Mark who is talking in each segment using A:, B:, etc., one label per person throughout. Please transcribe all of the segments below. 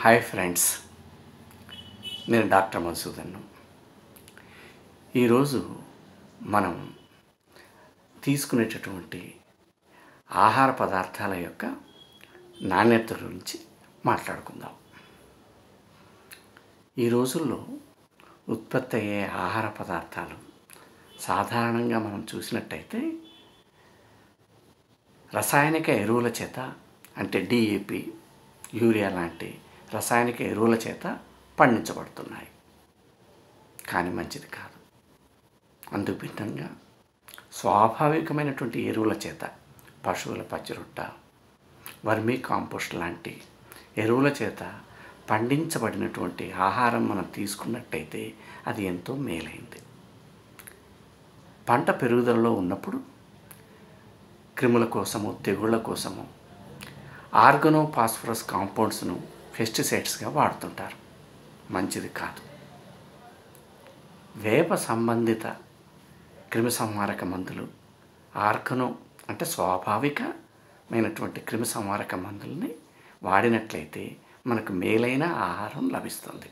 A: hi friends నేను doctor మధుసూదన్ను ఈరోజు మనం తీసుకునేటటువంటి ఆహార పదార్థాల యొక్క నాణ్యత గురించి మాట్లాడుకుందాం ఈ రోజుల్లో ఉత్పత్తి అయ్యే ఆహార పదార్థాలు సాధారణంగా మనం చూసినట్టయితే రసాయనిక ఎరువుల చేత అంటే డిఏపి యూరియా లాంటి రసాయనిక ఎరువుల చేత పండించబడుతున్నాయి కానీ మంచిది కాదు అందుకు భిన్నంగా స్వాభావికమైనటువంటి ఎరువుల చేత పశువుల పచ్చిరొట్ట వర్మీ కాంపోస్ట్ లాంటి ఎరువుల చేత పండించబడినటువంటి ఆహారం మనం తీసుకున్నట్టయితే అది ఎంతో మేలైంది పంట పెరుగుదలలో ఉన్నప్పుడు క్రిముల కోసము తెగుళ్ళ కోసము ఆర్గనో ఫాస్ఫరస్ కాంపౌండ్స్ను పెస్టిసైడ్స్గా వాడుతుంటారు మంచిది కాదు వేప సంబంధిత క్రిమి సంహారక మందులు ఆర్గనో అంటే స్వాభావికమైనటువంటి క్రిమి సంహారక మందుల్ని వాడినట్లయితే మనకు మేలైన ఆహారం లభిస్తుంది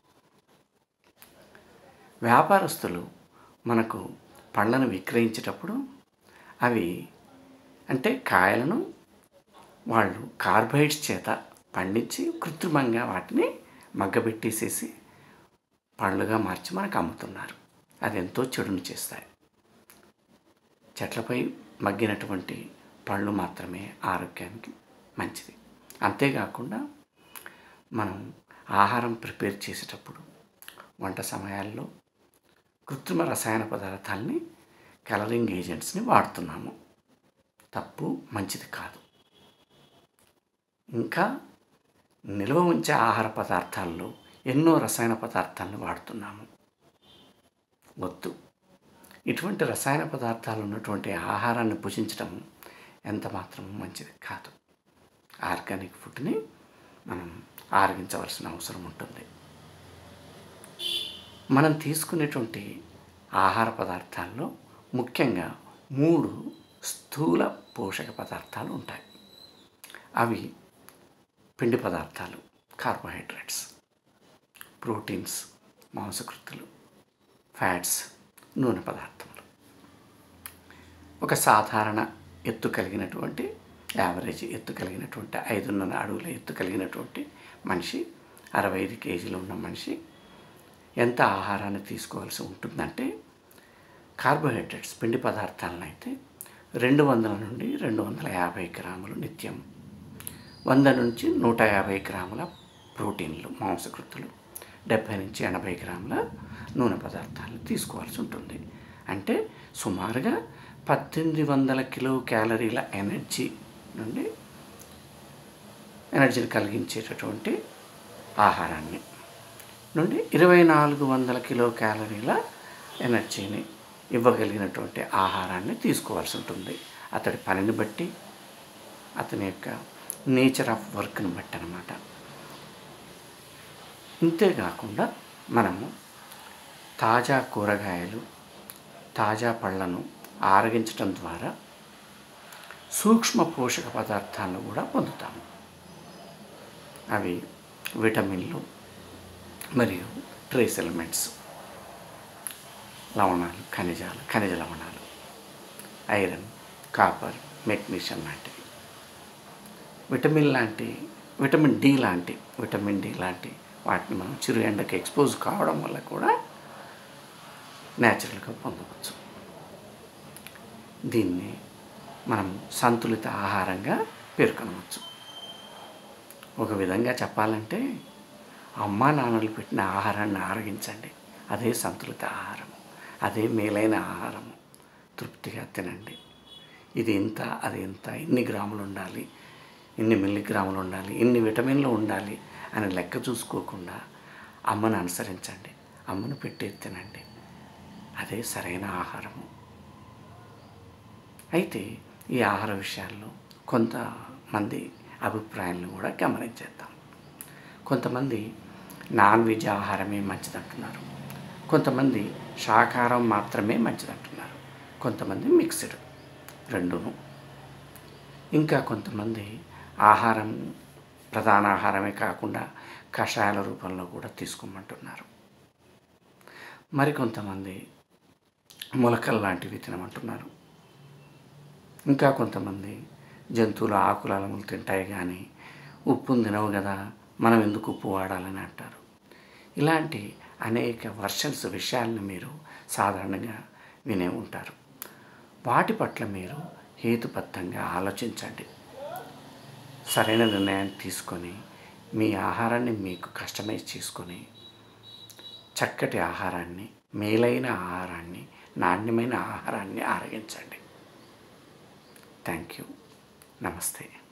A: వ్యాపారస్తులు మనకు పండ్లను విక్రయించేటప్పుడు అవి అంటే కాయలను వాళ్ళు కార్బైడ్స్ చేత పండించి కృత్రిమంగా వాటిని మగ్గబెట్టేసేసి పండ్లుగా మార్చి మనకు అమ్ముతున్నారు అది ఎంతో చెడును చేస్తాయి చెట్లపై మగ్గినటువంటి పళ్ళు మాత్రమే ఆరోగ్యానికి మంచిది అంతేకాకుండా మనం ఆహారం ప్రిపేర్ చేసేటప్పుడు వంట సమయాల్లో కృత్రిమ రసాయన పదార్థాలని కలరింగ్ ఏజెంట్స్ని వాడుతున్నాము తప్పు మంచిది కాదు ఇంకా నిల్వ ఉంచే ఆహార పదార్థాల్లో ఎన్నో రసాయన పదార్థాలను వాడుతున్నాము వద్దు ఇటువంటి రసాయన పదార్థాలు ఉన్నటువంటి ఆహారాన్ని భుజించడం ఎంత మాత్రం మంచిది కాదు ఆర్గానిక్ ఫుడ్ని మనం ఆరగించవలసిన అవసరం ఉంటుంది మనం తీసుకునేటువంటి ఆహార పదార్థాల్లో ముఖ్యంగా మూడు స్థూల పోషక పదార్థాలు ఉంటాయి అవి పిండి పదార్థాలు కార్బోహైడ్రేట్స్ ప్రోటీన్స్ మాంసకృతులు ఫ్యాట్స్ నూనె పదార్థములు ఒక సాధారణ ఎత్తు కలిగినటువంటి యావరేజ్ ఎత్తు కలిగినటువంటి ఐదున్నర అడుగుల ఎత్తు కలిగినటువంటి మనిషి అరవై ఐదు కేజీలు ఉన్న మనిషి ఎంత ఆహారాన్ని తీసుకోవాల్సి ఉంటుందంటే కార్బోహైడ్రేట్స్ పిండి పదార్థాలను అయితే రెండు వందల నుండి రెండు వందల యాభై గ్రాములు నిత్యం వంద నుంచి నూట యాభై గ్రాముల ప్రోటీన్లు మాంసకృతులు డెబ్భై నుంచి ఎనభై గ్రాముల నూనె పదార్థాలు తీసుకోవాల్సి ఉంటుంది అంటే సుమారుగా పద్దెనిమిది వందల కిలో క్యాలరీల ఎనర్జీ నుండి ఎనర్జీని కలిగించేటటువంటి ఆహారాన్ని నుండి ఇరవై నాలుగు వందల కిలో క్యాలరీల ఎనర్జీని ఇవ్వగలిగినటువంటి ఆహారాన్ని తీసుకోవాల్సి ఉంటుంది అతడి పనిని బట్టి అతని యొక్క నేచర్ ఆఫ్ వర్క్ని బట్టి అనమాట ఇంతేకాకుండా మనము తాజా కూరగాయలు తాజా పళ్ళను ఆరగించడం ద్వారా సూక్ష్మ పోషక పదార్థాలను కూడా పొందుతాము అవి విటమిన్లు మరియు ట్రేస్ ఎలిమెంట్స్ లవణాలు ఖనిజాలు ఖనిజ లవణాలు ఐరన్ కాపర్ మెగ్నీషియం లాంటివి విటమిన్ లాంటి విటమిన్ డి లాంటి విటమిన్ డి లాంటి వాటిని మనం చిరు ఎండకి ఎక్స్పోజ్ కావడం వల్ల కూడా న్యాచురల్గా పొందవచ్చు దీన్ని మనం సంతులిత ఆహారంగా పేర్కొనవచ్చు ఒక విధంగా చెప్పాలంటే అమ్మా నాన్నలు పెట్టిన ఆహారాన్ని ఆరగించండి అదే సంతులిత ఆహారం అదే మేలైన ఆహారము తృప్తిగా తినండి ఇది ఇంత అది ఇంత ఇన్ని గ్రాములు ఉండాలి ఇన్ని మిల్లీగ్రాములు ఉండాలి ఇన్ని విటమిన్లు ఉండాలి అని లెక్క చూసుకోకుండా అమ్మను అనుసరించండి అమ్మను పెట్టేది తినండి అదే సరైన ఆహారము అయితే ఈ ఆహార విషయాల్లో కొంతమంది అభిప్రాయాలను కూడా గమనించేద్దాం కొంతమంది నాన్ వెజ్ ఆహారమే మంచిదంటున్నారు కొంతమంది శాకాహారం మాత్రమే మంచిదంటున్నారు కొంతమంది మిక్స్డ్ రెండును ఇంకా కొంతమంది ఆహారం ప్రధాన ఆహారమే కాకుండా కషాయాల రూపంలో కూడా తీసుకోమంటున్నారు మరికొంతమంది మొలకలు లాంటివి తినమంటున్నారు ఇంకా కొంతమంది జంతువుల ఆకులములు తింటాయి కానీ ఉప్పును తినవు కదా మనం ఎందుకు ఉప్పు వాడాలని అంటారు ఇలాంటి అనేక వర్షన్స్ విషయాలను మీరు సాధారణంగా వినే ఉంటారు వాటి పట్ల మీరు హేతుబద్ధంగా ఆలోచించండి సరైన నిర్ణయాన్ని తీసుకొని మీ ఆహారాన్ని మీకు కస్టమైజ్ చేసుకొని చక్కటి ఆహారాన్ని మేలైన ఆహారాన్ని నాణ్యమైన ఆహారాన్ని ఆరగించండి థ్యాంక్ యూ నమస్తే